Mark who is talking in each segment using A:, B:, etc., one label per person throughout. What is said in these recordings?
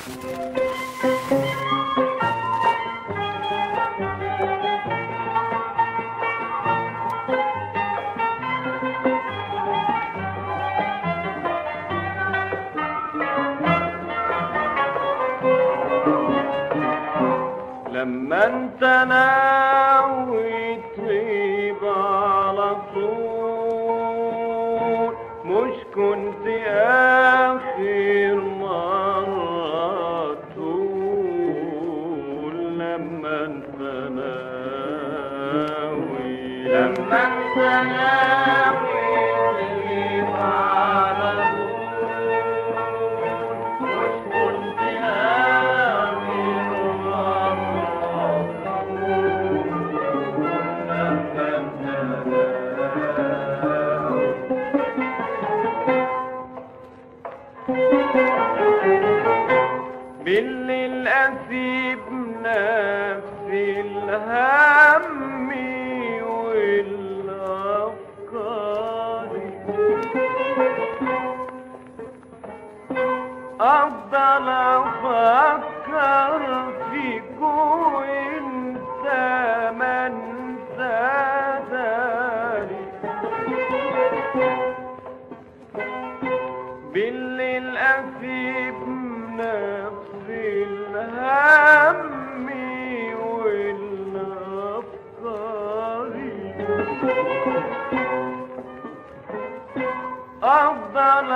A: لما انت ناوي تغيب على طول مش كنت اخر مرة تقول لما انت ناوي لما انت ناوي تغيب على طول مش كنت اخر بالليل أسيب نفسي الهم والأفكار أفضل أفكر فيك وأنت ما أنت داري بالليل أسيب نفسي الهم والأفكار أفضل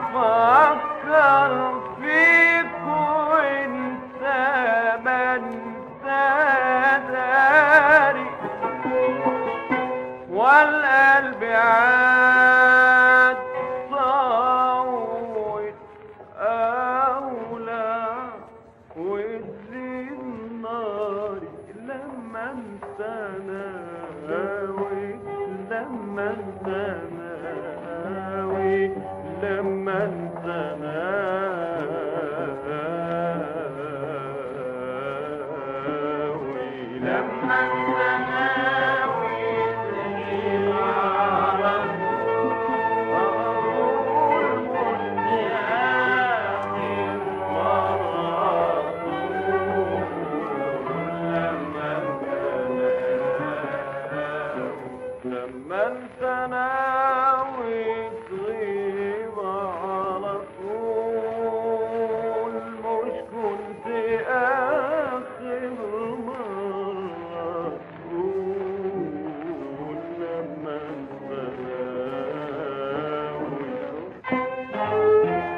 A: أفكر فيك وأنت ما أنت داري والقلب عاد صوت أولى وتزيد ناري لما انت ناوي لما انت ناوي لما انت ناوي لما انت ناوي تغيب على طول كنت آخر مرة لما انت لما انت ناوي تغيب على طول مش كنت آخر مرة تقول لما انت ناوي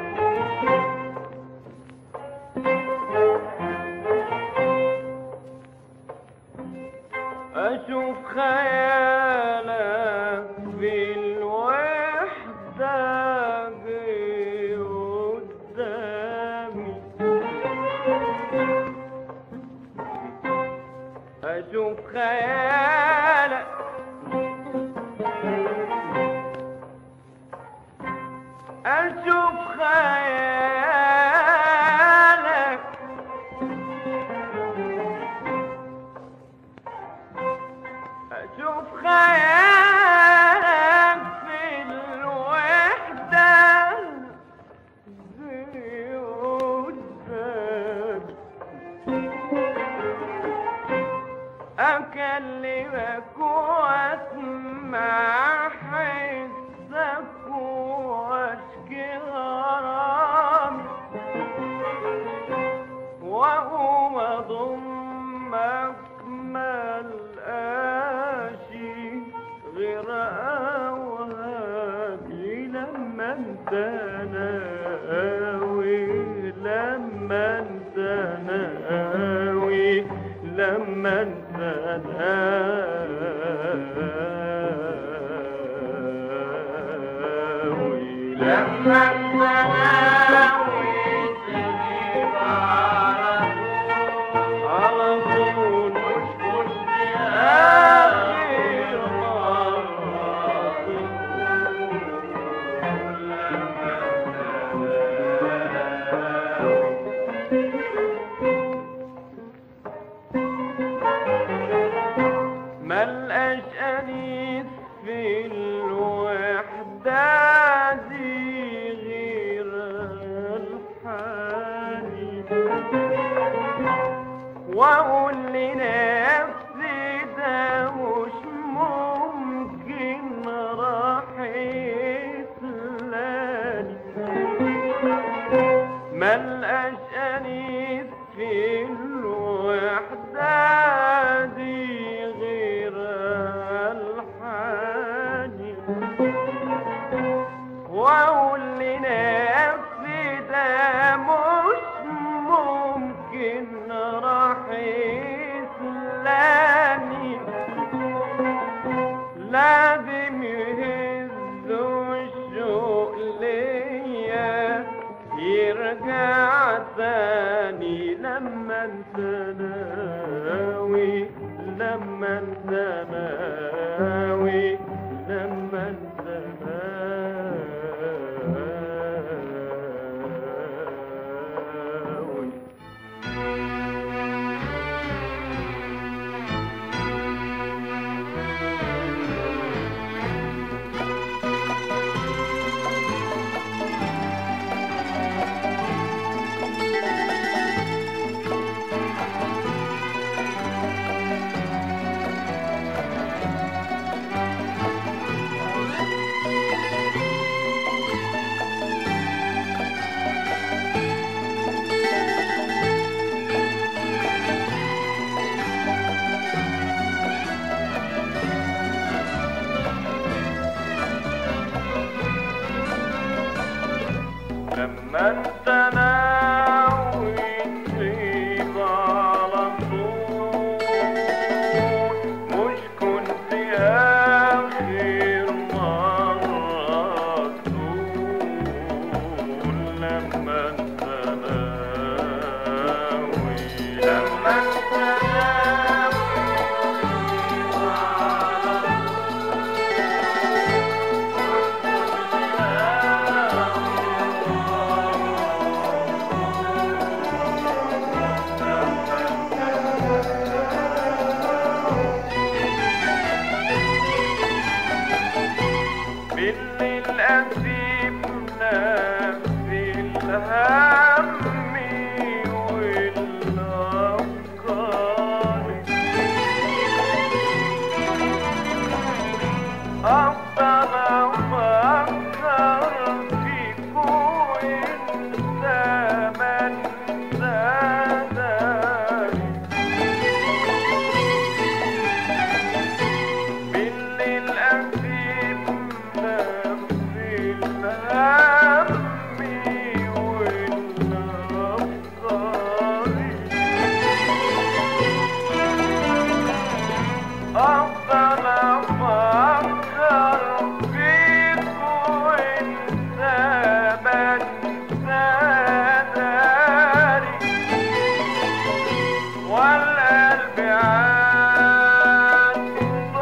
A: أشوف خيالك في الوحدة جه قدامي أشوف خيالك أشوف خيالك أشوف خيالك في الوحدة زي قدامي أكلمك وأسمع حسك وأشكي غرامي وأقوم أضمك ملقاشي غير أوهامي لما انت ناوي لما انت ناوي لما انت ناوي لما انت ناوي تغيب على طول على طول مش كنت آخر مرة تقول لما انت ناوي واقول لنفسي ده مش ممكن راح يسلاني ملقاش أنيس في الوحدة دي غير الحاني واقول لنفسي ده مش ممكن راح يسلاني لازم يهزوا الشوق ليا يرجع تاني لما انت ناوي لما انت ناوي لما انت ناوي لما انت ناوي تغيب على طول مش كنت اخر مرة تقول لما انت ناوي لما انت ناوي تغيب على بالليل أسيب نفسي الهم والأفكار أفضل أفكر فيك وأنت من زادني بالليل أسيب نفسي الهم والأفكار أفضل أفكر فيك وأنت بنسى داري والقلب عاد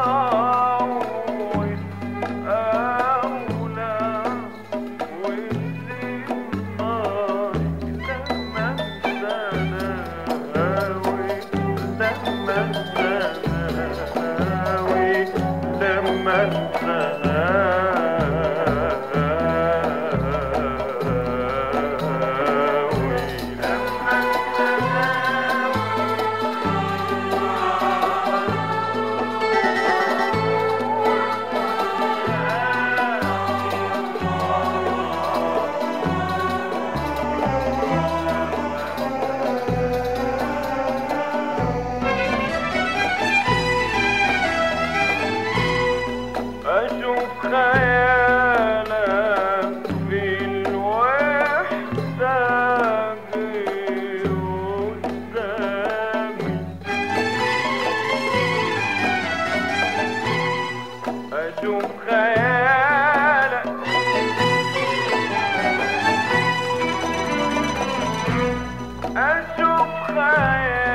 A: ضاوي أولى وانت النار لما تناوي لما تناوي لما تناوي لما تناوي أشوف خيالك في الوحدة غير قدامي أشوف خيالك أشوف خيالك